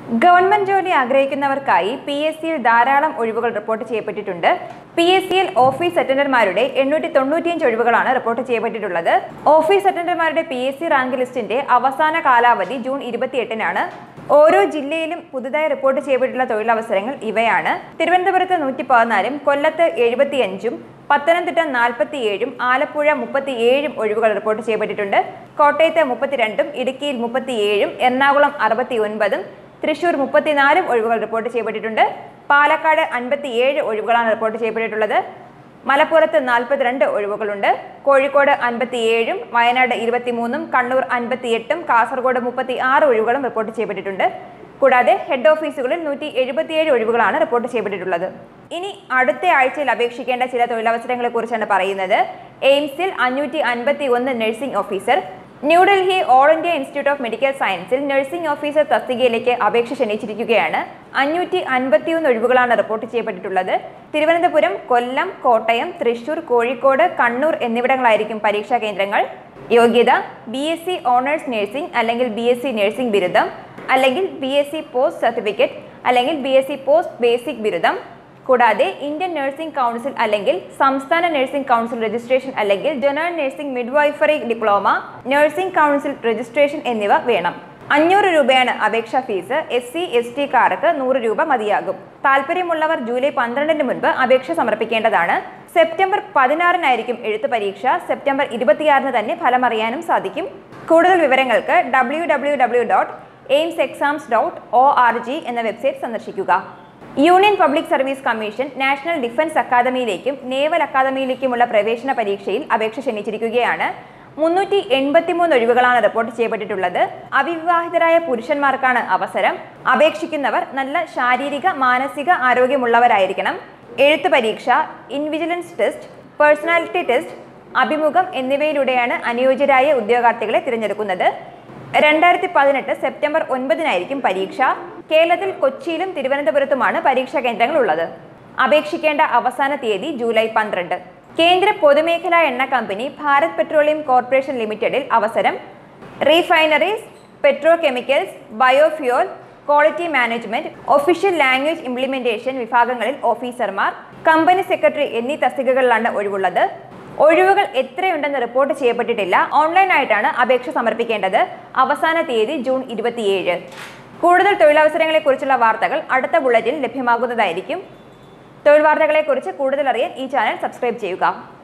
government ജോലി ആഗ്രഹിക്കുന്നവർക്കായി P S സിയിൽ ധാരാളം ഒഴിവുകൾ റിപ്പോർട്ട് ചെയ്യപ്പെട്ടിട്ടുണ്ട് പി എസ് സിയിൽ ഓഫീസ് അറ്റൻഡർമാരുടെ എണ്ണൂറ്റി തൊണ്ണൂറ്റിയഞ്ച് ഒഴിവുകളാണ് റിപ്പോർട്ട് ചെയ്യപ്പെട്ടിട്ടുള്ളത് ഓഫീസ് അറ്റൻഡർമാരുടെ പി എസ് സി റാങ്ക് ലിസ്റ്റിന്റെ അവസാന കാലാവധി ജൂൺ ഇരുപത്തിയെട്ടിനാണ് ഓരോ ജില്ലയിലും പുതുതായി റിപ്പോർട്ട് ചെയ്യപ്പെട്ടിട്ടുള്ള തൊഴിലവസരങ്ങൾ ഇവയാണ് തിരുവനന്തപുരത്ത് നൂറ്റി പതിനാലും കൊല്ലത്ത് എഴുപത്തിയഞ്ചും പത്തനംതിട്ട നാൽപ്പത്തിയേഴും ആലപ്പുഴ മുപ്പത്തിയേഴും ഒഴിവുകൾ റിപ്പോർട്ട് ചെയ്യപ്പെട്ടിട്ടുണ്ട് കോട്ടയത്ത് മുപ്പത്തിരണ്ടും ഇടുക്കിയിൽ മുപ്പത്തിയേഴും എറണാകുളം അറുപത്തി ഒൻപതും തൃശൂർ മുപ്പത്തിനാലും ഒഴിവുകൾ റിപ്പോർട്ട് ചെയ്യപ്പെട്ടിട്ടുണ്ട് പാലക്കാട് അൻപത്തിയേഴ് ഒഴിവുകളാണ് റിപ്പോർട്ട് ചെയ്യപ്പെട്ടിട്ടുള്ളത് മലപ്പുറത്ത് നാൽപ്പത്തിരണ്ട് ഒഴിവുകളുണ്ട് കോഴിക്കോട് അൻപത്തിയേഴും വയനാട് ഇരുപത്തിമൂന്നും കണ്ണൂർ അൻപത്തിയെട്ടും കാസർഗോഡ് മുപ്പത്തി ആറ് ഒഴിവുകളും റിപ്പോർട്ട് ചെയ്യപ്പെട്ടിട്ടുണ്ട് കൂടാതെ ഹെഡ് ഓഫീസുകളിൽ നൂറ്റി എഴുപത്തിയേഴ് ഒഴിവുകളാണ് റിപ്പോർട്ട് ചെയ്യപ്പെട്ടിട്ടുള്ളത് ഇനി അടുത്ത ആഴ്ചയിൽ അപേക്ഷിക്കേണ്ട ചില തൊഴിലവസരങ്ങളെ കുറിച്ചാണ് പറയുന്നത് എയിംസിൽ അഞ്ഞൂറ്റി അൻപത്തി ഒന്ന് nursing officer New Delhi all India institute of medical സയൻസിൽ നഴ്സിംഗ് ഓഫീസർ തസ്തികയിലേക്ക് അപേക്ഷ ക്ഷണിച്ചിരിക്കുകയാണ് അഞ്ഞൂറ്റി അൻപത്തിയൊന്ന് ഒഴിവുകളാണ് റിപ്പോർട്ട് ചെയ്യപ്പെട്ടിട്ടുള്ളത് തിരുവനന്തപുരം കൊല്ലം കോട്ടയം തൃശൂർ കോഴിക്കോട് കണ്ണൂർ എന്നിവിടങ്ങളായിരിക്കും പരീക്ഷാ കേന്ദ്രങ്ങൾ യോഗ്യത B S C honours nursing അല്ലെങ്കിൽ ബി എസ് സി നഴ്സിംഗ് ബിരുദം അല്ലെങ്കിൽ B S C post certificate അല്ലെങ്കിൽ B S C post basic ബിരുദം കൂടാതെ ഇന്ത്യൻ നഴ്സിംഗ് കൗൺസിൽ അല്ലെങ്കിൽ സംസ്ഥാന നഴ്സിംഗ് കൗൺസിൽ രജിസ്ട്രേഷൻ അല്ലെങ്കിൽ general nursing midwifery diploma nursing council registration എന്നിവ വേണം അഞ്ഞൂറ് രൂപയാണ് അപേക്ഷാ fees S C S T കാർക്ക് നൂറ് രൂപ മതിയാകും താല്പര്യമുള്ളവർ ജൂലൈ പന്ത്രണ്ടിന് മുൻപ് അപേക്ഷ സമർപ്പിക്കേണ്ടതാണ് സെപ്റ്റംബർ പതിനാറിനായിരിക്കും എഴുത്ത് പരീക്ഷ സെപ്റ്റംബർ ഇരുപത്തിയാറിന് തന്നെ ഫലമറിയാനും സാധിക്കും കൂടുതൽ വിവരങ്ങൾക്ക് W W W dot AIIMS exams dot O R G എന്ന വെബ്സൈറ്റ് സന്ദർശിക്കുക union public service commission national defence അക്കാദമിയിലേക്കും നേവൽ അക്കാദമിയിലേക്കുമുള്ള പ്രവേശന പരീക്ഷയിൽ അപേക്ഷ ക്ഷണിച്ചിരിക്കുകയാണ് മുന്നൂറ്റി എൺപത്തിമൂന്ന് ഒഴിവുകളാണ് റിപ്പോർട്ട് ചെയ്യപ്പെട്ടിട്ടുള്ളത് അവിവാഹിതരായ പുരുഷന്മാർക്കാണ് അവസരം അപേക്ഷിക്കുന്നവർ നല്ല ശാരീരിക മാനസിക ആരോഗ്യമുള്ളവരായിരിക്കണം എഴുത്ത് പരീക്ഷ ഇൻവിജിലൻസ് ടെസ്റ്റ് പേഴ്സണാലിറ്റി ടെസ്റ്റ് അഭിമുഖം എന്നിവയിലൂടെയാണ് അനുയോജ്യരായ ഉദ്യോഗാർത്ഥികളെ തിരഞ്ഞെടുക്കുന്നത് രണ്ടായിരത്തി പതിനെട്ട് സെപ്റ്റംബർ ഒൻപതിനായിരിക്കും പരീക്ഷ കേരളത്തിൽ കൊച്ചിയിലും തിരുവനന്തപുരത്തുമാണ് പരീക്ഷാ കേന്ദ്രങ്ങൾ ഉള്ളത് അപേക്ഷിക്കേണ്ട അവസാന തീയതി ജൂലൈ പന്ത്രണ്ട് കേന്ദ്ര പൊതുമേഖലാ എണ്ണ കമ്പനി ഭാരത് പെട്രോളിയം കോർപ്പറേഷൻ ലിമിറ്റഡിൽ അവസരം refineries petrochemicals biofuel quality management official language implementation വിഭാഗങ്ങളിൽ ഓഫീസർമാർ കമ്പനി സെക്രട്ടറി എന്നീ തസ്തികകളിലാണ് ഒഴിവുള്ളത് ഒഴിവുകൾ എത്രയുണ്ടെന്ന് റിപ്പോർട്ട് ചെയ്യപ്പെട്ടിട്ടില്ല ഓൺലൈനായിട്ടാണ് അപേക്ഷ സമർപ്പിക്കേണ്ടത് അവസാന തീയതി ജൂൺ ഇരുപത്തിയേഴ് കൂടുതൽ തൊഴിലവസരങ്ങളെക്കുറിച്ചുള്ള വാർത്തകൾ അടുത്ത ബുള്ളറ്റിൽ ലഭ്യമാകുന്നതായിരിക്കും തൊഴിൽ വാർത്തകളെക്കുറിച്ച് കൂടുതൽ അറിയാൻ ഈ ചാനൽ സബ്സ്ക്രൈബ് ചെയ്യുക